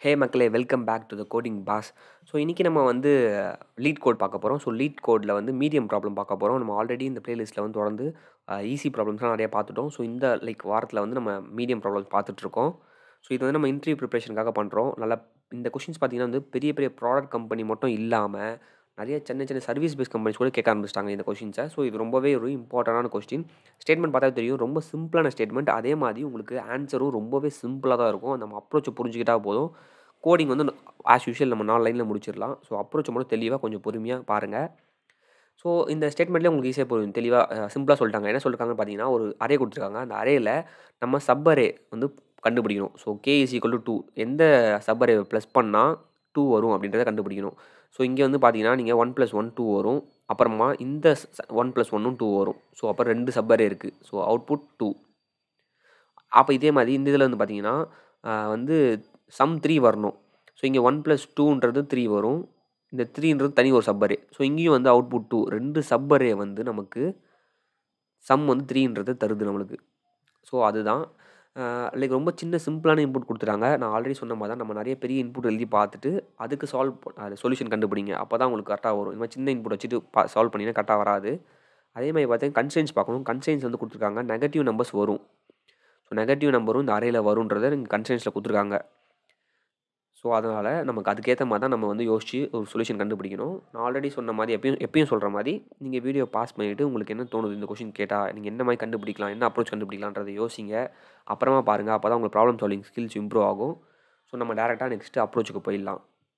ஹே மக்களே welcome back to the coding boss so இன்றைக்கி நம்ம வந்து லீட் கோட் பார்க்க போகிறோம் ஸோ லீட் கோடில் வந்து மீடியம் ப்ராப்ளம் பார்க்க போகிறோம் நம்ம ஆல்ரெடி இந்த பிளேலிஸ்ட்டில் வந்து தொடர்ந்து ஈஸி ப்ராப்ளம்ஸ்லாம் நிறையா பார்த்துட்டோம் ஸோ இந்த லைக் வாரத்தில் வந்து நம்ம மீடியம் ப்ராப்ளம்ஸ் பார்த்துட்ருக்கோம் ஸோ இது வந்து நம்ம இன்டர்வியூ ப்ரிப்பரேஷனுக்காக பண்ணுறோம் நல்லா இந்த கொஷின்ஸ் பார்த்திங்கன்னா வந்து பெரிய பெரிய ப்ராடக்ட் கம்பெனி மட்டும் இல்லாமல் நிறைய சின்ன சின்ன சர்வீஸ் பேஸ் கம்பெனிஸ் கூட கேட்க ஆரம்பிச்சிட்டாங்க இந்த கொஷின்ஸை ஸோ இது ரொம்பவே ஒரு இம்பார்ட்டண்டான கொஸ்டின் ஸ்டேட்மெண்ட் பார்த்தா தெரியும் ரொம்ப சிம்பிளான ஸ்டேட்மெண்ட் அதே மாதிரி உங்களுக்கு ஆன்சரும் ரொம்பவே சிம்பிளாக தான் இருக்கும் நம்ம அப்ரோச்சை புரிஞ்சுக்கிட்டா போதும் கோடிங் வந்து ஆஸ் யூஷுவல் நம்ம நாலு லைனில் முடிச்சிடலாம் ஸோ அப்ரோச் மட்டும் தெளிவாக கொஞ்சம் பொறுமையாக பாருங்கள் ஸோ இந்த ஸ்டேட்மெண்ட்லேயே உங்களுக்கு ஈஸியாக புரியும் தெளிவாக சிம்பிளாக சொல்லிட்டாங்க என்ன சொல்லிருக்காங்கன்னு பார்த்தீங்கன்னா ஒரு அரே கொடுத்துருக்காங்க அந்த அரேயில் நம்ம சப் அரே வந்து கண்டுபிடிக்கணும் so K is equal to two எந்த சப் அரே ப்ளஸ் பண்ணால் டூ வரும் அப்படின்றத கண்டுபிடிக்கணும் ஸோ இங்கே வந்து பார்த்தீங்கன்னா நீங்கள் ஒன் ப்ளஸ் ஒன் டூ வரும் அப்புறமா இந்த ஒன் ப்ளஸ் ஒன்னும் டூ வரும் ஸோ அப்புறம் ரெண்டு சப் அரே இருக்குது ஸோ அவுட்புட் டூ அப்போ இதே மாதிரி இந்த இதில் வந்து பார்த்தீங்கன்னா வந்து சம் த்ரீ வரணும் ஸோ இங்கே ஒன் ப்ளஸ் டூன்றது த்ரீ வரும் இந்த த்ரீன்றது தனி ஒரு சப்பரே ஸோ இங்கேயும் வந்து அவுட்புட் டூ ரெண்டு சப்பரே வந்து நமக்கு சம் வந்து த்ரீன்றது தருது நம்மளுக்கு ஸோ அதுதான் லைக் ரொம்ப சின்ன சிம்பிளான இன்புட் கொடுத்துட்டாங்க நான் ஆல்ரெடி சொன்ன மாதிரி தான் நம்ம நிறைய பெரிய இன்புட் எழுதி பார்த்துட்டு அதுக்கு சால்வ் அது சொல்யூஷன் கண்டுபிடிங்க அப்போ தான் உங்களுக்கு கரெக்டாக வரும் இந்த மாதிரி சின்ன இன்புட் வச்சுட்டு பா சால்வ் பண்ணிங்கன்னா கரெக்டாக வராது அதே மாதிரி பார்த்தீங்கன்னா கன்சைன்ஸ் பார்க்கணும் கன்சைன்ஸ் வந்து கொடுத்துருக்காங்க நெகட்டிவ் நம்பர்ஸ் வரும் ஸோ நெகட்டிவ் நம்பரும் இந்த அறையில் வருன்றதை நீங்கள் கன்சைன்ஸில் கொடுத்துருக்காங்க ஸோ அதனால் நமக்கு அதுக்கேற்ற மாதிரி தான் நம்ம வந்து யோசிச்சு ஒரு சொல்யூஷன் கண்டுபிடிக்கணும் நான் ஆல்ரெடி சொன்ன மாதிரி எப்பயும் எப்பயும் சொல்கிற மாதிரி நீங்கள் வீடியோ பாஸ் பண்ணிவிட்டு உங்களுக்கு என்ன தோணுது இந்த கொஷின் கேட்டால் நீங்கள் என்ன மாதிரி கண்டுபிடிக்கலாம் என்ன அப்ரோச் கண்டுபிடிக்கலான்றதை யோசிங்க அப்புறமா பாருங்கள் அப்போ தான் உங்களுக்கு ப்ராப்ளம் சால்விங் ஸ்கில்ஸ் இம்ப்ரூவ் ஆகும் ஸோ நம்ம டேரெக்டாக நெக்ஸ்ட்டு அப்ரோச்சுக்கு போயிடலாம்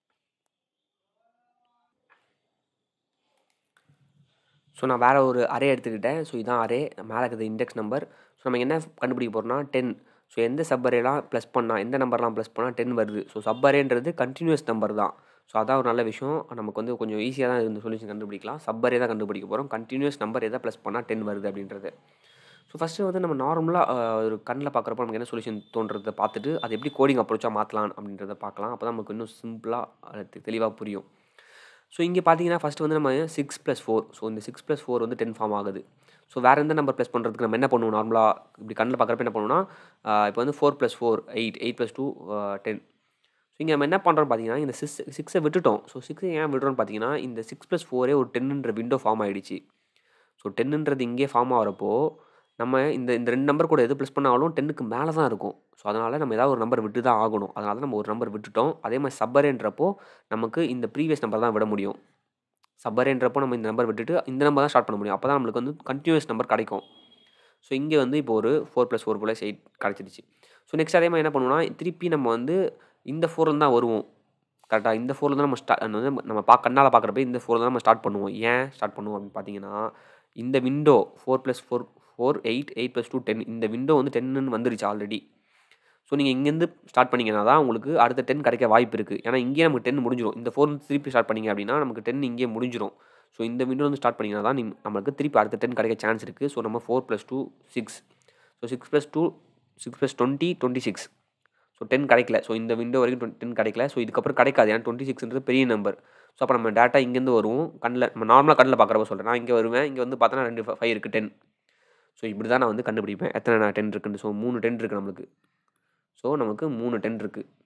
ஸோ நான் வேறு ஒரு அரே எடுத்துக்கிட்டேன் ஸோ இதான் அரே மேலே இருக்கிறது இண்டெக்ஸ் நம்பர் ஸோ நம்ம என்ன கண்டுபிடிக்க போகிறோம்னா டென் ஸோ எந்த சப்பரேலாம் ப்ளஸ் பண்ணால் எந்த நம்பர்லாம் ப்ளஸ் பண்ணால் டென் வருது ஸோ சப்பரேன்றது கண்டினியூஸ் நம்பர் தான் ஸோ அதான் ஒரு நல்ல விஷயம் நமக்கு வந்து கொஞ்சம் ஈஸியாக தான் இந்த சொல்யூஷன் கண்டுபிடிக்கலாம் சப்பரே தான் கண்டுபிடிக்க போகிறோம் கண்டினியூஸ் நம்பர் எதை ப்ளஸ் பண்ணால் டென் வருது அப்படின்றது ஸோ ஃபஸ்ட்டு வந்து நம்ம நார்மலாக ஒரு கண்ணில் பார்க்குறப்ப நமக்கு என்ன சொல்யூஷன் தோன்றதை பார்த்துட்டு அது எப்படி கோடிங் அப்ரோச்சாக மாற்றலாம் அப்படின்றத பார்க்கலாம் அப்போ தான் நமக்கு இன்னும் சிம்பிளாக தெளிவாக புரியும் ஸோ இங்கே பார்த்தீங்கன்னா ஃபஸ்ட்டு வந்து நம்ம சிக்ஸ் ப்ளஸ் ஃபோர் ஸோ இந்த சிக்ஸ் ப்ளஸ் ஃபோர் வந்து டென் ஃபார்ம் ஆகுது ஸோ வேறு எந்த நம்பர் ப்ளஸ் பண்ணுறதுக்கு நம்ம என்ன பண்ணுவோம் நார்மலாக இப்படி கண்ணில் பார்க்குறப்ப என்ன பண்ணுவோம்னா இப்போ வந்து four plus four eight eight plus two ten so இங்கே நம்ம என்ன பண்ணுறோம் பார்த்தீங்கன்னா இந்த சிக்ஸ் சிக்ஸை விட்டுட்டோம் ஸோ சிக்ஸை ஏன் விடுறோம்னு பார்த்தீங்கன்னா இந்த சிக்ஸ் ப்ளஸ் ஃபோரே ஒரு டென்னுன்ற விண்டோ ஃபார்ம் ஆகிடுச்சு ஸோ டென்னுன்றது இங்கே ஃபார்ம் ஆகிறப்போ நம்ம இந்த இந்த ரெண்டு நம்பர் கூட எது ப்ளஸ் பண்ணாலும் டென்னுக்கு மேலே தான் இருக்கும் ஸோ அதனால் நம்ம ஏதாவது ஒரு நம்பர் விட்டு தான் ஆகணும் அதனால நம்ம ஒரு நம்பர் விட்டுட்டோம் அதே மாதிரி சப்பரேன்றப்போ நமக்கு இந்த ப்ரீவியஸ் நம்பர் தான் விட முடியும் சப்பரேன்றப்போ நம்ம இந்த நம்பர் விட்டுட்டு இந்த நம்பர் தான் ஸ்டார்ட் பண்ண முடியும் அப்போ தான் நம்மளுக்கு வந்து கண்டினியூஸ் நம்பர் கிடைக்கும் ஸோ இங்கே வந்து இப்போ ஒரு four plus four plus eight கிடச்சிருச்சு ஸோ நெக்ஸ்ட் அதே மாதிரி என்ன பண்ணுவோம்னா திருப்பி நம்ம வந்து இந்த ஃபோரில் தான் வருவோம் கரெக்டாக இந்த ஃபோரில் தான் நம்ம ஸ்டா வந்து நம்ம பா கண்ணால் பார்க்குறப்ப இந்த ஃபோரில் தான் நம்ம ஸ்டார்ட் பண்ணுவோம் ஏன் ஸ்டார்ட் பண்ணுவோம் அப்படின்னு பார்த்தீங்கன்னா இந்த window four plus four four eight eight plus two ten இந்த விண்டோ வந்து டென்னு வந்துருச்சு ஆல்ரெடி ஸோ நீங்கள் இங்கேருந்து ஸ்டார்ட் பண்ணிங்கன்னா தான் உங்களுக்கு அடுத்த டென் கிடைக்க வாய்ப்பு இருக்குது ஏன்னா இங்கேயே நமக்கு டென் முடிஞ்சிடும் இந்த ஃபோர் திருப்பி ஸ்டார்ட் பண்ணிங்க அப்படின்னா நமக்கு டென் இங்கேயே முடிஞ்சிடும் ஸோ இந்த விண்டோ வந்து ஸ்டார்ட் பண்ணிங்கன்னா தான் நம்மளுக்கு திருப்பி அடுத்த டென் கிடைக்க சான்ஸ் இருக்குது ஸோ நம்ம four plus two six so six plus two six plus twenty twenty six so ten கிடைக்கல ஸோ இந்த விண்டோ வரைக்கும் டென் கிடைக்கல ஸோ இதுக்கப்புறம் கிடைக்காது ஏன்னா டுவெண்ட்டி சிக்ஸ்ன்றது பெரிய நம்பர் ஸோ அப்போ நம்ம டேட்டா இங்கேருந்து வருவோம் கண்ணில் நம்ம நார்மலாக கண்ணில் பார்க்குறப்ப சொல்கிறேன் நான் இங்கே வருவேன் இங்கே வந்து பார்த்தோன்னா ரெண்டு ஃபைவ் இருக்குது டென் ஸோ இப்படி தான் நான் வந்து கண்டுபிடிப்பேன் எத்தனை நான் டென் இருக்குன்னு ஸோ மூணு டென் இருக்குது நம்மளுக்கு ஸோ நமக்கு மூணு டென்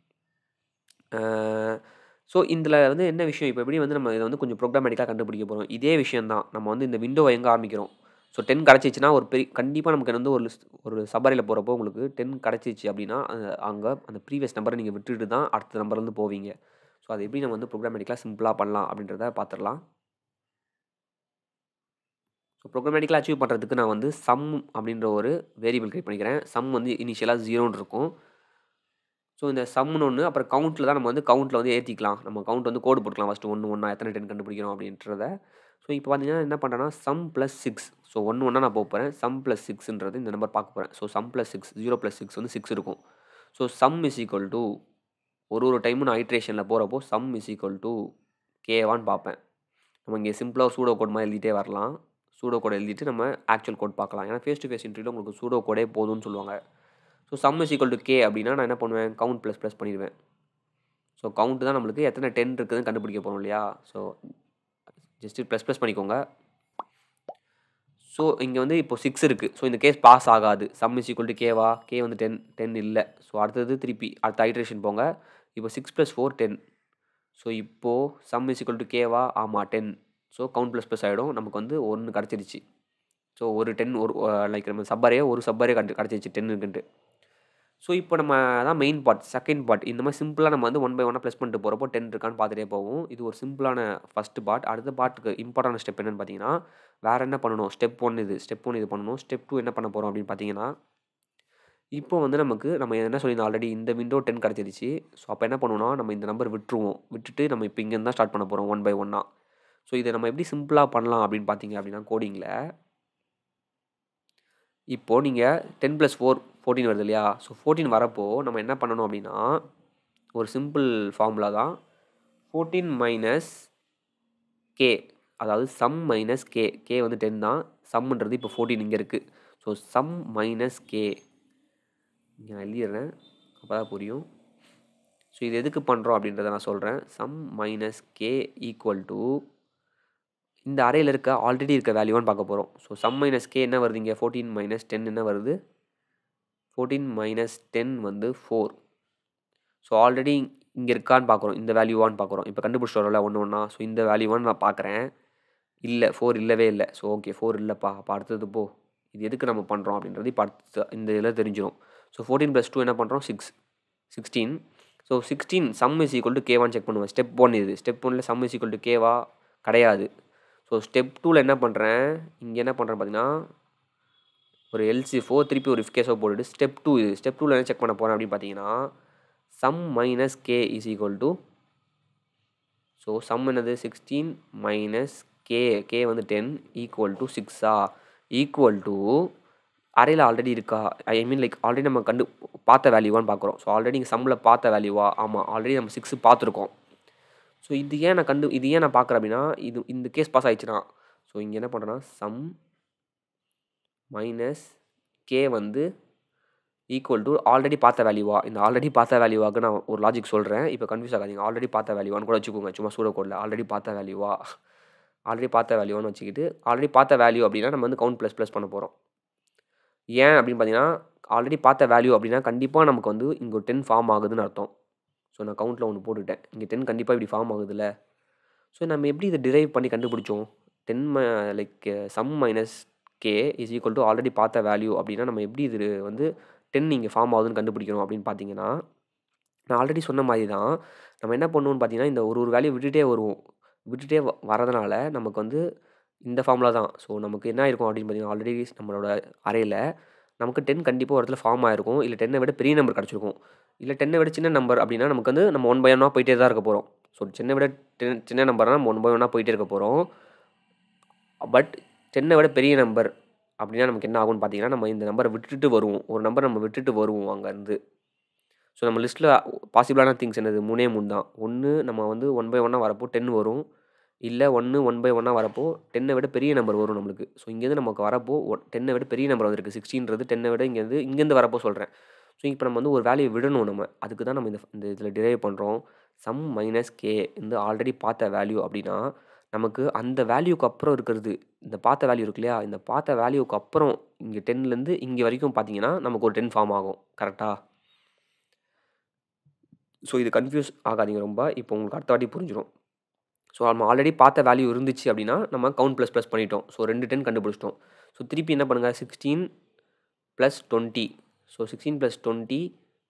இருக்குது ஸோ இதில் வந்து என்ன விஷயம் இப்போ எப்படி வந்து நம்ம இதை வந்து கொஞ்சம் ப்ரோக்ராமேட்டிக்காக கண்டுபிடிக்க போகிறோம் இதே விஷயம் தான் நம்ம வந்து இந்த விண்டோவை எங்கே ஆரம்பிக்கிறோம் ஸோ டென் கிடச்சிச்சின்னா ஒரு பெரிய கண்டிப்பாக நமக்கு வந்து ஒரு ஒரு சபரியில் போகிறப்போ உங்களுக்கு டென் கிடச்சிச்சு அப்படின்னா அங்கே அந்த ப்ரீவியஸ் நம்பரை நீங்கள் விட்டுட்டு தான் அடுத்த நம்பர்லேருந்து போவீங்க ஸோ அது எப்படி நம்ம வந்து ப்ரோக்ராமேட்டிக்காக சிம்பிளாக பண்ணலாம் அப்படின்றத பார்த்துடலாம் ஸோ ப்ரோக்ராமேட்டிக்கலாக அச்சீவ் பண்ணுறதுக்கு நான் வந்து சம் அப்படின்ற ஒரு வேரியபிள் கிரியேட் பண்ணிக்கிறேன் சம் வந்து இனிஷியலாக ஜீரோன்னு இருக்கும் ஸோ இந்த சம்னு ஒன்று அப்புறம் கவுண்ட்டில் தான் நம்ம வந்து கவுண்ட்டில் வந்து ஏற்றிக்கலாம் நம்ம கவுண்ட் வந்து கோடு போட்டுக்கலாம் ஃபஸ்ட்டு ஒன்று ஒன்றா எத்தனை டென் கண்டுபிடிக்கிறோம் அப்படின்றத ஸோ இப்போ பார்த்தீங்கன்னா என்ன பண்ணுறேன்னா சம் ப்ளஸ் சிக்ஸ் ஸோ ஒன்று ஒன்றா நான் போக போகிறேன் சம் ப்ளஸ் சிக்ஸ்ன்றது இந்த நம்பர் பார்க்க போகிறேன் so sum plus six zero plus six வந்து சிக்ஸ் இருக்கும் so sum is equal to ஒரு ஒரு டைமும் நான் ஐட்ரேஷனில் போகிறப்போ சம் இஸ் ஈக்குவல் டு கேவான்னு பார்ப்பேன் நம்ம இங்கே சிம்பிளாக சூடோ கோட் மாதிரி எழுதிட்டே வரலாம் சூடோ கோட் எழுதிட்டு நம்ம ஆக்சுவல் கோட் பார்க்கலாம் ஏன்னா ஃபேஸ் டு ஃபேஸ் இன்டர்வியூவில் உங்களுக்கு சூடோ கோடே போதும்னு சொல்லுவாங்க so sum is equal to K அப்படின்னா நான் என்ன பண்ணுவேன் கவுண்ட் ப்ளஸ் ப்ளஸ் பண்ணிடுவேன் ஸோ கவுண்ட் தான் நம்மளுக்கு எத்தனை டென் இருக்குதுன்னு கண்டுபிடிக்க போகிறோம் இல்லையா ஸோ ஜஸ்ட்டு ப்ளஸ் ப்ளஸ் பண்ணிக்கோங்க ஸோ இங்கே வந்து இப்போ சிக்ஸ் இருக்குது ஸோ இந்த கேஸ் பாஸ் ஆகாது சம் இஸ் ஈக்குவல் டு கேவா கே வந்து டென் டென் இல்லை ஸோ அடுத்தது திருப்பி அடுத்த ஐட்ரேஷன் போங்க இப்போ six plus four ten so இப்போது சம் இஸ் ஈக்குவல் டு கேவா ஆமாம் ten so count plus plus ஆகிடும் நமக்கு வந்து ஒன்று கிடச்சிருச்சு ஸோ ஒரு டென் ஒரு லைக் நம்ம சப்பரே ஒரு சப்பரே கண்டு கிடச்சிருச்சு டென் இருக்குன்ட்டு ஸோ இப்போ நம்ம அதான் மெயின் பார்ட் செகண்ட் பார்ட் இந்த மாதிரி சிம்பிளாக நம்ம வந்து ஒன் பை ஒன்னாக ப்ளஸ் பண்ணிட்டு போகிறப்போ டென் இருக்கான்னு பார்த்துட்டே போவோம் இது ஒரு சிம்பிளான ஃபஸ்ட்டு பார்ட் அடுத்த பார்ட்டுக்கு இம்பார்ட்டன்ட் ஸ்டெப் என்னென்னு பார்த்தீங்கன்னா வேறு என்ன பண்ணணும் ஸ்டெப் ஒன் இது ஸ்டெப் ஒன் இது பண்ணணும் ஸ்டெப் டூ என்ன பண்ண போகிறோம் அப்படின்னு பார்த்தீங்கன்னா இப்போ வந்து நமக்கு நம்ம என்ன சொல்லியிருந்தோம் ஆல்ரெடி இந்த விண்டோ டென் கிடச்சிருச்சு ஸோ அப்போ என்ன பண்ணுவோம்னா நம்ம இந்த நம்பர் விட்டுருவோம் விட்டுட்டு நம்ம இப்போ இங்கேருந்து தான் ஸ்டார்ட் பண்ண போகிறோம் ஒன் பை ஒன்னாக ஸோ இதை நம்ம எப்படி சிம்பிளாக பண்ணலாம் அப்படின்னு பார்த்தீங்க அப்படின்னா கோடிங்கில் இப்போது நீங்கள் டென் ப்ளஸ் ஃபோர் ஃபோர்டீன் வருது இல்லையா ஸோ ஃபோர்டீன் வரப்போ நம்ம என்ன பண்ணணும் அப்படின்னா ஒரு சிம்பிள் ஃபார்முலா தான் ஃபோர்டீன் மைனஸ் கே அதாவது சம் மைனஸ் கே கே வந்து டென் தான் சம்ன்றது இப்போ ஃபோர்டீன் இங்கே இருக்குது ஸோ சம் மைனஸ் கே இங்கே நான் எழுதிடுறேன் அப்போ தான் புரியும் ஸோ இது எதுக்கு பண்ணுறோம் அப்படின்றத நான் சொல்கிறேன் sum minus K equal to இந்த அறையில் இருக்க ஆல்ரெடி இருக்க வேல்யூவான்னு பார்க்க போகிறோம் ஸோ சம் மைனஸ் கே என்ன வருது இங்கே ஃபோர்டீன் மைனஸ் டென் என்ன வருது ஃபோர்டீன் மைனஸ் டென் வந்து ஃபோர் ஸோ ஆல்ரெடி இங்கே இருக்கான்னு பார்க்குறோம் இந்த வேல்யூவான்னு பார்க்குறோம் இப்போ கண்டுபிடிச்சிட்டு வரோம்ல ஒன்று ஒன்றா ஸோ இந்த வேல்யூவான்னு நான் பார்க்குறேன் இல்லை ஃபோர் இல்லவே இல்லை ஸோ ஓகே ஃபோர் இல்லைப்பா அப்போ அடுத்தது போ இது எதுக்கு நம்ம பண்ணுறோம் அப்படின்றது இப்போ அடுத்த இந்த இதில் தெரிஞ்சிடும் ஸோ ஃபோர்டீன் ப்ளஸ் டூ என்ன பண்ணுறோம் six sixteen so sixteen sum is equal to கேவான்னு செக் பண்ணுவேன் ஸ்டெப் ஒன் இது ஸ்டெப் ஒனில் சம் இஸ் ஈக்குவல் டு கேவா கிடையாது ஸோ ஸ்டெப் டூவில் என்ன பண்ணுறேன் இங்கே என்ன பண்ணுறேன் பார்த்தீங்கன்னா ஒரு எல்சி ஃபோர் திருப்பி ஒரு கேஸோ போட்டுட்டு ஸ்டெப் டூ இது ஸ்டெப் டூவில் என்ன செக் பண்ண போகிறேன் அப்படின்னு பார்த்தீங்கன்னா sum minus K is equal to so sum என்னது சிக்ஸ்டீன் மைனஸ் கே கே வந்து டென் ஈக்குவல் டு சிக்ஸா ஈக்குவல் டு அறையில் ஆல்ரெடி இருக்கா ஐ மீன் லைக் ஆல்ரெடி நம்ம கண்டு பார்த்த வேல்யூவான்னு பார்க்குறோம் ஸோ ஆல்ரெடி இங்கே சம்மில் பார்த்த வேல்யூவா ஆமாம் ஆல்ரெடி நம்ம சிக்ஸு பார்த்துருக்கோம் ஸோ இது ஏன் நான் கண்டு இது ஏன் நான் பார்க்குறேன் அப்படின்னா இது இந்த கேஸ் பாஸ் ஆயிடுச்சுன்னா ஸோ இங்கே என்ன பண்ணுறேன்னா சம் மைனஸ் கே வந்து ஈக்குவல் டு ஆல்ரெடி பார்த்த வேல்யூவா இந்த ஆல்ரெடி பார்த்த வேல்யூவாக்கு நான் ஒரு லாஜிக் சொல்கிறேன் இப்போ கன்ஃபியூஸ் ஆகாதீங்க ஆல்ரெடி பார்த்த வேல்யூவான்னு கூட வச்சுக்கோங்க சும்மா சூட கோடில் ஆல்ரெடி பார்த்த வேல்யூவா ஆல்ரெடி பார்த்த வேல்யூவான்னு வச்சுக்கிட்டு ஆல்ரெடி பார்த்த வேல்யூ அப்படின்னா நம்ம வந்து கவுண்ட் ப்ளஸ் ப்ளஸ் பண்ண போகிறோம் ஏன் அப்படின்னு பார்த்தீங்கன்னா ஆல்ரெடி பார்த்த வேல்யூ அப்படின்னா கண்டிப்பாக நமக்கு வந்து இங்கே ஒரு டென் ஃபார்ம் ஆகுதுன்னு அர்த்தம் ஸோ நான் கவுண்ட்டில் ஒன்று போட்டுட்டேன் இங்கே டென் கண்டிப்பாக இப்படி ஃபார்ம் ஆகுதுல்ல ஸோ நம்ம எப்படி இதை டிரைவ் பண்ணி கண்டுபிடிச்சோம் டென் ம like sum minus K is equal to already பார்த்த வேல்யூ அப்படின்னா நம்ம எப்படி இது வந்து டென் இங்கே ஃபார்ம் ஆகுதுன்னு கண்டுபிடிக்கணும் அப்படின்னு பார்த்தீங்கன்னா நான் ஆல்ரெடி சொன்ன மாதிரி தான் நம்ம என்ன பண்ணுவோம்னு பார்த்தீங்கன்னா இந்த ஒரு ஒரு வேல்யூ விட்டுட்டே வருவோம் விட்டுட்டே வ வரதுனால நமக்கு வந்து இந்த ஃபார்முலா தான் ஸோ நமக்கு என்ன இருக்கும் அப்படின்னு பார்த்தீங்கன்னா ஆல்ரெடி நம்மளோட அறையில் நமக்கு டென் கண்டிப்பாக ஒரு இடத்துல ஃபார்ம் ஆயிருக்கும் இல்லை டென்னை விட பெரிய நம்பர் கிடச்சிருக்கும் இல்லை டென்னை விட சின்ன நம்பர் அப்படின்னா நமக்கு வந்து நம்ம ஒன் பை ஒன்னாக போயிட்டே தான் இருக்க போகிறோம் ஸோ சின்ன விட டென் சின்ன நம்பர்னால் நம்ம ஒன் பை ஒன்னாக போயிட்டே இருக்க போகிறோம் பட் டென்னை விட பெரிய நம்பர் அப்படின்னா நமக்கு என்ன ஆகும்னு பார்த்தீங்கன்னா நம்ம இந்த நம்பரை விட்டுட்டு வருவோம் ஒரு நம்பர் நம்ம விட்டுட்டு வருவோம் அங்கேருந்து ஸோ நம்ம லிஸ்ட்டில் பாசிபிளான திங்ஸ் என்னது மூணே மூணு தான் ஒன்று நம்ம வந்து ஒன் பை ஒன்னாக வரப்போ டென் வரும் இல்லை ஒன்று ஒன் பை ஒன்னாக வரப்போ டென்னை விட பெரிய நம்பர் வரும் நம்மளுக்கு ஸோ இங்கேருந்து நமக்கு வரப்போ ஒன் டென்னை விட பெரிய நம்பர் வந்திருக்கு சிக்ஸ்டீன்றது டென்னை விட இங்கேருந்து இங்கேருந்து வரப்போ சொல்கிறேன் ஸோ இப்போ நம்ம வந்து ஒரு வேல்யூ விடணும் நம்ம அதுக்கு தான் நம்ம இந்த இந்த இதில் டிரைவ் பண்ணுறோம் சம் மைனஸ் கே வந்து ஆல்ரெடி பார்த்த வேல்யூ அப்படின்னா நமக்கு அந்த வேல்யூக்கு அப்புறம் இருக்கிறது இந்த பார்த்த வேல்யூ இருக்கு இல்லையா இந்த பார்த்த வேல்யூக்கு அப்புறம் இங்கே டென்லேருந்து இங்கே வரைக்கும் பார்த்தீங்கன்னா நமக்கு ஒரு டென் ஃபார்ம் ஆகும் கரெக்டாக ஸோ இது கன்ஃபியூஸ் ஆகாதீங்க ரொம்ப இப்போ உங்களுக்கு அடுத்த வாட்டி புரிஞ்சிடும் ஸோ நம்ம ஆல்ரெடி பார்த்த வேல்யூ இருந்துச்சு அப்படின்னா நம்ம கவுண்ட் ப்ளஸ் ப்ளஸ் பண்ணிட்டோம் ஸோ ரெண்டு டென் கண்டுபிடிச்சிட்டோம் ஸோ திருப்பி என்ன பண்ணுங்கள் sixteen plus twenty so sixteen plus twenty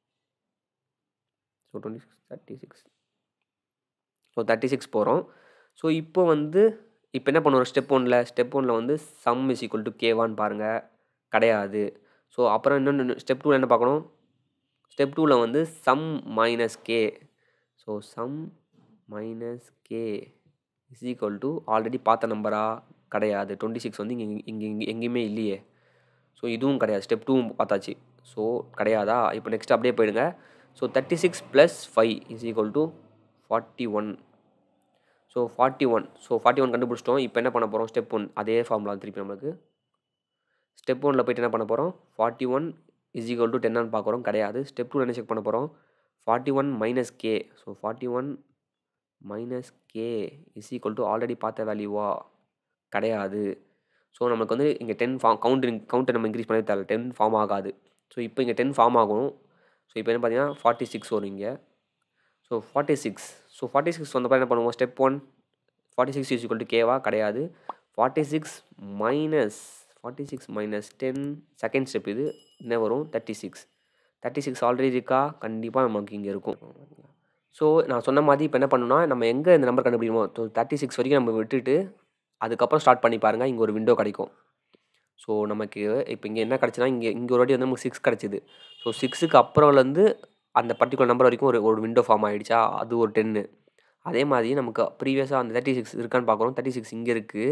so twenty six thirty six so thirty six போகிறோம் ஸோ இப்போ வந்து இப்போ என்ன பண்ணுவோம் ஸ்டெப் ஒனில் ஸ்டெப் ஒனில் வந்து சம் இஸ் ஈக்குவல் டு கேவான்னு பாருங்கள் கிடையாது ஸோ அப்புறம் இன்னொன்று ஸ்டெப் டூவில் என்ன பார்க்கணும் ஸ்டெப் டூவில் வந்து sum minus k so sum minus K is equal to already பார்த்த நம்பரா கிடையாது டுவெண்ட்டி சிக்ஸ் வந்து இங்கே இங்கே இங்கே எங்கேயுமே இல்லையே ஸோ இதுவும் கிடையாது ஸ்டெப் டூவும் பார்த்தாச்சு ஸோ கிடையாதா இப்போ நெக்ஸ்ட் அப்படியே போயிடுங்க so thirty six plus five is equal to forty one so forty one so forty one கண்டுபிடிச்சிட்டோம் இப்போ என்ன பண்ண போகிறோம் ஸ்டெப் ஒன் அதே ஃபார்முலா திருப்பி நம்மளுக்கு ஸ்டெப் ஒனில் போய்ட்டு என்ன பண்ண போகிறோம் forty one is equal to டென்னு பார்க்குறோம் கிடையாது ஸ்டெப் டூ என்ன செக் பண்ண போகிறோம் forty one minus k so forty one minus K is equal to already பார்த்த வேல்யூவா கிடையாது ஸோ நமக்கு வந்து இங்கே டென் ஃபார்ம் கவுண்ட் கவுண்ட்டை நம்ம இன்க்ரீஸ் பண்ணவே தேவை டென் ஃபார்ம் ஆகாது ஸோ இப்போ இங்கே டென் ஃபார்ம் ஆகும் ஸோ இப்போ என்ன பார்த்தீங்கன்னா ஃபார்ட்டி சிக்ஸ் வரும் இங்கே so forty six so forty six வந்தப்போ என்ன பண்ணுவோம் step one forty six is equal to கேவா கிடையாது forty six minus forty six minus ten second step இது என்ன வரும் thirty six thirty six already இருக்கா கண்டிப்பாக நமக்கு இங்கே இருக்கும் ஸோ நான் சொன்ன மாதிரி இப்போ என்ன பண்ணணும்னா நம்ம எங்கே இந்த நம்பர் கண்டுபிடிக்கணுமோ ஸோ தேர்ட்டி சிக்ஸ் வரைக்கும் நம்ம விட்டுட்டு அதுக்கப்புறம் ஸ்டார்ட் பண்ணி பாருங்கள் இங்கே ஒரு விண்டோ கிடைக்கும் ஸோ நமக்கு இப்போ இங்கே என்ன கிடச்சுன்னா இங்கே இங்கே ஒரு வாட்டி வந்து நமக்கு சிக்ஸ் கிடச்சிது ஸோ சிக்ஸுக்கு அப்புறம்லேருந்து அந்த பர்டிகுலர் நம்பர் வரைக்கும் ஒரு ஒரு விண்டோ ஃபார்ம் ஆகிடுச்சா அது ஒரு டென்னு அதே மாதிரி நமக்கு ப்ரீவியஸாக அந்த தேர்ட்டி சிக்ஸ் இருக்கான்னு பார்க்குறோம் தேர்ட்டி சிக்ஸ் இங்கே இருக்குது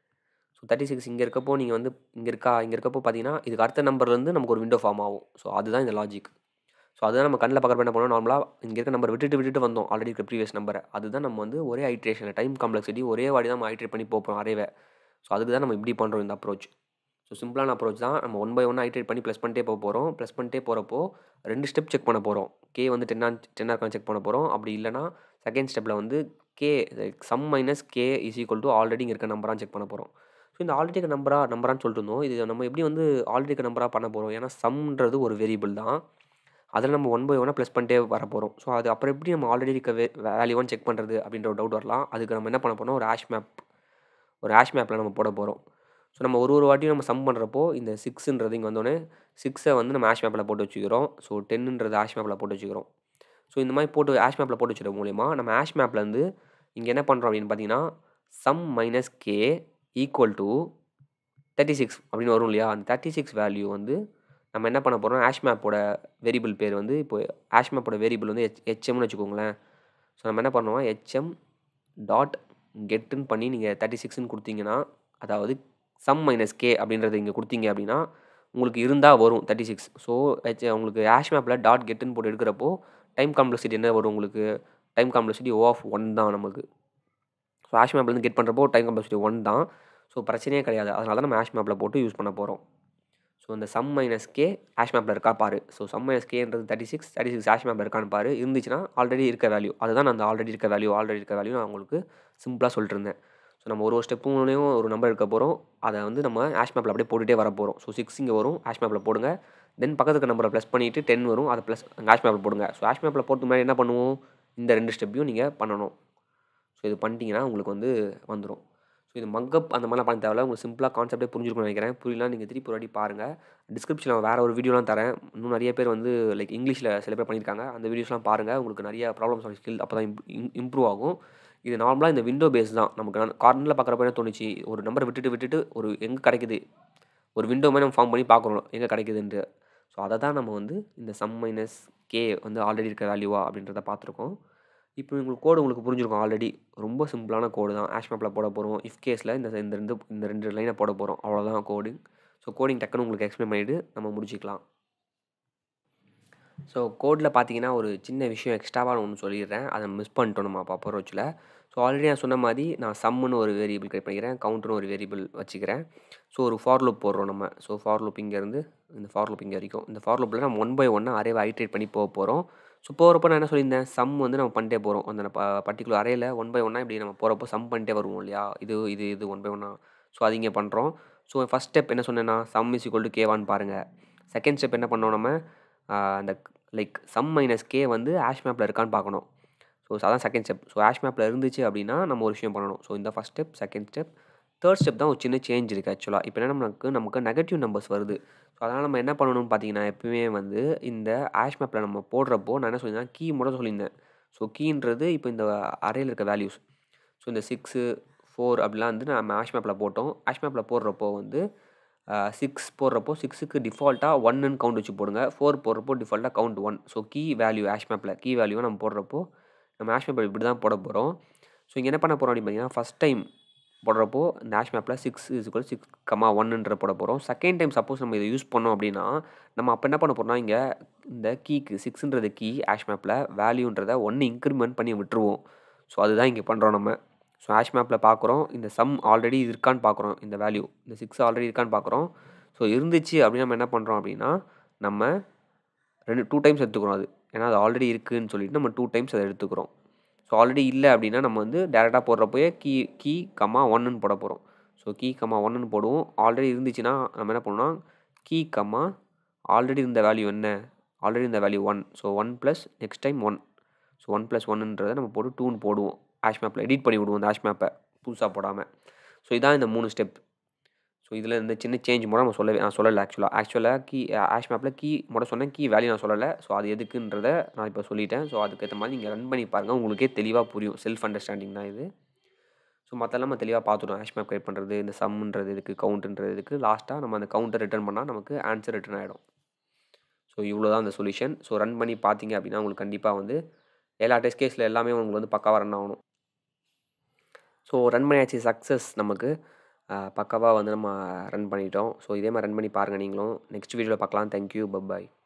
ஸோ தேர்ட்டி சிக்ஸ் இங்கே இருக்கப்போ நீங்கள் வந்து இங்கே இருக்கா இங்கே இருக்கப்போ பார்த்தீங்கன்னா இதுக்கு அடுத்த நம்பர்லேருந்து நமக்கு ஒரு விண்டோ ஃபார்ம் ஆகும் ஸோ அதுதான் இந்த லாஜிக் ஸோ அதுதான் நம்ம கண்ணில் பார்க்குறப்ப என்ன பண்ணோம் நார்மலாக இங்கே இருக்க நம்பர் விட்டுட்டு விட்டுட்டு வந்தோம் ஆல்ரெடி இருக்க ப்ரீவியஸ் நம்பரை அதுதான் நம்ம வந்து ஒரே ஐட்ரேஷன் டைம் காம்ப்ளெக்சிட்டி ஒரே வாடி தான் நம்ம ஐட்ரேட் பண்ணி போகிறோம் அரேவை ஸோ அதுக்கு தான் நம்ம இப்படி பண்ணுறோம் இந்த அப்ரோச் ஸோ சிம்பிளான அப்ரோச் தான் நம்ம ஒன் பை ஒன் ஐட்ரேட் பண்ணி ப்ளஸ் பண்ணிட்டே போக போகிறோம் ப்ளஸ் பண்ணிட்டே போகிறப்போ ரெண்டு ஸ்டெப் செக் பண்ண போகிறோம் கே வந்து டென்னா டென்னாக இருக்கான்னு செக் பண்ண போகிறோம் அப்படி இல்லைனா செகண்ட் ஸ்டெப்பில் வந்து k sum minus K is equal to already இங்கே இருக்க நம்பரான்னு செக் பண்ண போகிறோம் ஸோ இந்த ஆல்ரெடி இருக்க நம்பரா நம்பரான்னு சொல்லிட்டு இருந்தோம் இது நம்ம எப்படி வந்து ஆல்ரெடி இருக்க நம்பராக பண்ண போகிறோம் ஏன்னா சம்ன்றது ஒரு வேரியபிள் தான் அதில் நம்ம ஒன் பை ஒன்னாக ப்ளஸ் பண்ணிட்டே வர போகிறோம் ஸோ அது அப்புறம் எப்படி நம்ம ஆல்ரெடி இருக்க வே வேல்யூவான்னு செக் பண்ணுறது அப்படின்ற ஒரு டவுட் வரலாம் அதுக்கு நம்ம என்ன பண்ண போகிறோம் ஒரு ஆஷ் மேப் ஒரு ஆஷ் மேப்பில் நம்ம போட போகிறோம் ஸோ நம்ம ஒரு ஒரு வாட்டியும் நம்ம சம் பண்ணுறப்போ இந்த சிக்ஸுன்றது இங்கே வந்தோடனே சிக்ஸை வந்து நம்ம ஆஷ் மேப்பில் போட்டு வச்சுக்கிறோம் ஸோ டென்னுன்றது ஆஷ் மேப்பில் போட்டு வச்சுக்கிறோம் ஸோ இந்த மாதிரி போட்டு ஆஷ் மேப்பில் போட்டு வச்சுருக்க மூலிமா நம்ம ஆஷ் மேப்லேருந்து இங்கே என்ன பண்ணுறோம் அப்படின்னு பார்த்தீங்கன்னா sum minus K equal to thirty six அப்படின்னு வரும் இல்லையா அந்த தேர்ட்டி சிக்ஸ் வேல்யூ வந்து நம்ம என்ன பண்ண போகிறோம் ஆஷ் மேப்போட வேரியபிள் பேர் வந்து இப்போ ஆஷ் மேப்போட வேரியபிள் வந்து ஹெச் ஹெச்எம்னு வச்சுக்கோங்களேன் ஸோ நம்ம என்ன பண்ணுவோம் ஹெச்எம் டாட் கெட்டுன்னு பண்ணி நீங்கள் தேர்ட்டி சிக்ஸ்னு கொடுத்தீங்கன்னா அதாவது சம் மைனஸ் கே அப்படின்றத இங்கே கொடுத்தீங்க அப்படின்னா உங்களுக்கு இருந்தால் வரும் தேர்ட்டி சிக்ஸ் ஸோ ஹெச் உங்களுக்கு ஆஷ் மேப்பில் டாட் கெட்டுன்னு போட்டு எடுக்கிறப்போ டைம் காம்ப்ளெக்சிட்டி என்ன வரும் உங்களுக்கு time complexity O of one தான் நமக்கு ஸோ ஆஷ் மேப்லேருந்து கெட் பண்ணுறப்போ டைம் காம்ப்ளெக்சிட்டி ஒன் தான் ஸோ பிரச்சனையே கிடையாது அதனால தான் நம்ம ஆஷ் மேப்பில் போட்டு யூஸ் பண்ண போகிறோம் ஸோ இந்த சம் மைனஸ் கே ஆஷ் மேப்பில் இருக்கா பாரு ஸோ சம் மைனஸ் கேன்றது thirty six thirty six hash மேப்பில் இருக்கான்னு பாரு இருந்துச்சுன்னா ஆல்ரெடி இருக்க வேல்யூ அதுதான் நான் அந்த ஆல்ரெடி இருக்க வேல்யூ ஆல்ரெடி இருக்க வேல்யூ நான் உங்களுக்கு சிம்பிளாக சொல்லிட்டு இருந்தேன் ஸோ நம்ம ஒரு ஒரு ஸ்டெப்புலையும் ஒரு நம்பர் எடுக்க போகிறோம் அதை வந்து நம்ம ஆஷ் மேப்பில் அப்படியே போட்டுகிட்டே வர போகிறோம் ஸோ சிக்ஸ் இங்கே வரும் ஆஷ் மேப்பில் போடுங்க தென் பக்கத்துக்கு நம்பரை ப்ளஸ் பண்ணிவிட்டு டென் வரும் அதை ப்ளஸ் ஆஷ் மேப்பில் போடுங்க ஸோ ஆஷ் மேப்பில் போட்டு முன்னாடி என்ன பண்ணுவோம் இந்த ரெண்டு ஸ்டெப்பையும் நீங்கள் பண்ணணும் ஸோ இது பண்ணிட்டீங்கன்னா உங்களுக்கு வந்து வந்துடும் ஸோ இது மக்கப் அந்த மாதிரிலாம் பண்ண தேவையில்ல உங்களுக்கு சிம்பிளாக கான்செப்டே புரிஞ்சிருக்கும்னு நினைக்கிறேன் புரியலாம் நீங்கள் திருப்பி ஒரு வாட்டி பாருங்கள் டிஸ்கிரிப்ஷனில் வேறு ஒரு வீடியோலாம் தரேன் இன்னும் நிறைய பேர் வந்து லைக் இங்கிலீஷில் சில பேர் பண்ணியிருக்காங்க அந்த வீடியோஸ்லாம் பாருங்கள் உங்களுக்கு நிறைய ப்ராப்ளம்ஸ் ஸ்கில் அப்போ தான் இம்ப்ரூவ் ஆகும் இது நார்மலாக இந்த விண்டோ பேஸ் தான் நமக்கு கார்னரில் பார்க்குறப்ப என்ன தோணுச்சு ஒரு நம்பரை விட்டுட்டு விட்டுட்டு ஒரு எங்கே கிடைக்குது ஒரு விண்டோ மாதிரி நம்ம ஃபார்ம் பண்ணி பார்க்குறோம் எங்கே கிடைக்குதுன்ட்டு ஸோ அதை தான் நம்ம வந்து இந்த சம் மைனஸ் கே வந்து ஆல்ரெடி இருக்க வேல்யூவா அப்படின்றத பார்த்துருக்கோம் இப்போ உங்களுக்கு கோடு உங்களுக்கு புரிஞ்சிருக்கும் ஆல்ரெடி ரொம்ப சிம்பிளான கோடு தான் ஆஷ் மேப்பில் போட போகிறோம் இஃப் கேஸில் இந்த இந்த ரெண்டு இந்த ரெண்டு லைனை போட போகிறோம் அவ்வளோதான் கோடிங் ஸோ கோடிங் டக்குன்னு உங்களுக்கு எக்ஸ்பிளைன் பண்ணிவிட்டு நம்ம முடிச்சிக்கலாம் ஸோ கோடில் பார்த்தீங்கன்னா ஒரு சின்ன விஷயம் எக்ஸ்ட்ராவாக ஒன்று சொல்லிடுறேன் அதை மிஸ் பண்ணிட்டோம் நம்ம அப்போ அப்ரோச்சில் ஸோ ஆல்ரெடி நான் சொன்ன மாதிரி நான் சம்முன்னு ஒரு வேரியபிள் கிரியேட் பண்ணிக்கிறேன் கவுண்ட்னு ஒரு வேரியபிள் வச்சுக்கிறேன் ஸோ ஒரு ஃபார் லூப் போடுறோம் நம்ம ஸோ ஃபார் லூப் இங்கேருந்து இந்த ஃபார் லூப் இங்கே வரைக்கும் இந்த ஃபார் லூப்பில் நம்ம ஒன் பை ஒன்னாக அரேவை ஐட்ரேட் பண்ணி போக போகிறோம் ஸோ போகிறப்போ நான் என்ன சொல்லியிருந்தேன் சம் வந்து நம்ம பண்ணிட்டே போகிறோம் அந்த ப பர்டிகுலர் அறையில் ஒன் பை ஒன்னாக இப்படி நம்ம போகிறப்போ சம் பண்ணிட்டே வருவோம் இல்லையா இது இது இது ஒன் பை ஒன்னா ஸோ அது இங்கே பண்ணுறோம் ஸோ ஃபஸ்ட் ஸ்டெப் என்ன சொன்னேன்னா சம் இஸ் ஈக்குவல் டு கேவான்னு பாருங்கள் செகண்ட் ஸ்டெப் என்ன பண்ணோம் நம்ம அந்த லைக் சம் மைனஸ் கே வந்து ஆஷ் மேப்பில் இருக்கான்னு பார்க்கணும் ஸோ அதான் செகண்ட் ஸ்டெப் ஸோ ஆஷ் மேப்பில் இருந்துச்சு அப்படின்னா நம்ம ஒரு விஷயம் பண்ணணும் ஸோ இந்த first step second step third step தான் ஒரு சின்ன சேஞ்ச் இருக்குது ஆக்சுவலாக இப்போ என்ன நமக்கு நமக்கு நெகட்டிவ் நம்பர்ஸ் வருது ஸோ அதனால் நம்ம என்ன பண்ணணும்னு பார்த்தீங்கன்னா எப்பவுமே வந்து இந்த ஆஷ் மேப்பில் நம்ம போடுறப்போ நான் என்ன சொல்லியிருந்தேன் கீ மட்டும் சொல்லியிருந்தேன் ஸோ கீன்றது இப்போ இந்த அறையில் இருக்க வேல்யூஸ் ஸோ இந்த சிக்ஸு ஃபோர் அப்படிலாம் வந்து நம்ம ஆஷ் மேப்பில் போட்டோம் ஆஷ் மேப்பில் போடுறப்போ வந்து சிக்ஸ் போடுறப்போ சிக்ஸுக்கு டிஃபால்ட்டாக ஒன்னு கவுண்ட் வச்சு போடுங்க ஃபோர் போடுறப்போ டிஃபால்ட்டாக count one so key value hash மேப்பில் கீ வேல்யூவை நம்ம போடுறப்போ நம்ம ஆஷ் மேப்பில் இப்படி தான் போட போகிறோம் ஸோ இங்கே என்ன பண்ண போகிறோம் அப்படின்னு பார்த்தீங்கன்னா ஃபஸ்ட் டைம் போடுறப்போ இந்த ஆஷ் மேப்பில் சிக்ஸ் இஸ்க்குவல் சிக்ஸ் கமா ஒன்னுன்ற போட போகிறோம் செகண்ட் டைம் சப்போஸ் நம்ம இதை யூஸ் பண்ணோம் அப்படின்னா நம்ம அப்போ என்ன பண்ண போகிறோம்னா இங்கே இந்த கீக்கு சிக்ஸுன்றது கீ ஆஷ் மேப்பில் வேல்யூன்றதை ஒன்று இன்க்ரிமெண்ட் பண்ணி விட்டுருவோம் ஸோ அதுதான் இங்கே பண்ணுறோம் நம்ம ஸோ ஆஷ் மேப்பில் பார்க்குறோம் இந்த சம் ஆல்ரெடி இருக்கான்னு பார்க்குறோம் இந்த வேல்யூ இந்த சிக்ஸ் ஆல்ரெடி இருக்கான்னு பார்க்குறோம் ஸோ இருந்துச்சு அப்படின்னு நம்ம என்ன பண்ணுறோம் அப்படின்னா நம்ம ரெண்டு டூ டைம்ஸ் எடுத்துக்கிறோம் அது ஏன்னா அது ஆல்ரெடி இருக்குதுன்னு சொல்லிட்டு நம்ம டூ டைம்ஸ் அதை எடுத்துக்கிறோம் ஸோ ஆல்ரெடி இல்லை அப்படின்னா நம்ம வந்து டேரெக்டாக போடுறப்போயே கீ கீ கம்மா ஒன்னுன்னு போட போகிறோம் ஸோ ஸோ கீ கம்மா ஒன்னு போடுவோம் ஆல்ரெடி இருந்துச்சுன்னா நம்ம என்ன பண்ணணும்னா கீ கம்மா ஆல்ரெடி இருந்த வேல்யூ என்ன ஆல்ரெடி இருந்த value one so one plus next time one so one plus ஒன்னுன்றதை நம்ம போட்டு டூன்னு போடுவோம் ஆஷ் மேப்பில் எடிட் பண்ணி விடுவோம் அந்த ஆஷ் மேப்பை புதுசாக போடாமல் ஸோ இதான் இந்த மூணு ஸ்டெப் ஸோ இதில் இந்த சின்ன சேஞ்ச் கூட நம்ம சொல்லவே நான் சொல்லலை ஆக்சுவலாக ஆக்சுவலாக கீ ஆஷ் மேப்பில் கீ மட்டும் சொன்னேன் கீ வேல்யூ நான் சொல்லலை ஸோ அது எதுக்குன்றதை நான் இப்போ சொல்லிட்டேன் ஸோ அதுக்கேற்ற மாதிரி நீங்கள் ரன் பண்ணி பாருங்கள் உங்களுக்கே தெளிவாக புரியும் செல்ஃப் அண்டர்ஸ்டாண்டிங் தான் இது ஸோ மற்றெல்லாம் நம்ம தெளிவாக பார்த்துட்டோம் ஹேஷ் மேப் கிரியேட் பண்ணுறது இந்த சம்ன்றது இதுக்கு கவுண்ட்ன்றது இதுக்கு லாஸ்ட்டாக நம்ம அந்த கவுண்டர் ரிட்டர்ன் பண்ணால் நமக்கு ஆன்சர் ரிட்டர்ன் ஆகிடும் ஸோ இவ்வளோ தான் அந்த சொல்யூஷன் ஸோ ரன் பண்ணி பார்த்தீங்க அப்படின்னா உங்களுக்கு கண்டிப்பாக வந்து எல்லா டெஸ்ட் கேஸில் எல்லாமே உங்களுக்கு வந்து பக்காவாக ரன் ஆகணும் ஸோ ரன் பண்ணியாச்சு சக்ஸஸ் நமக்கு பக்காவாக வந்து நம்ம ரன் பண்ணிட்டோம் ஸோ இதே மாதிரி ரன் பண்ணி பாருங்கள் நீங்களும் நெக்ஸ்ட் வீடியோவில் பார்க்கலாம் தேங்க்யூ பப்பாய்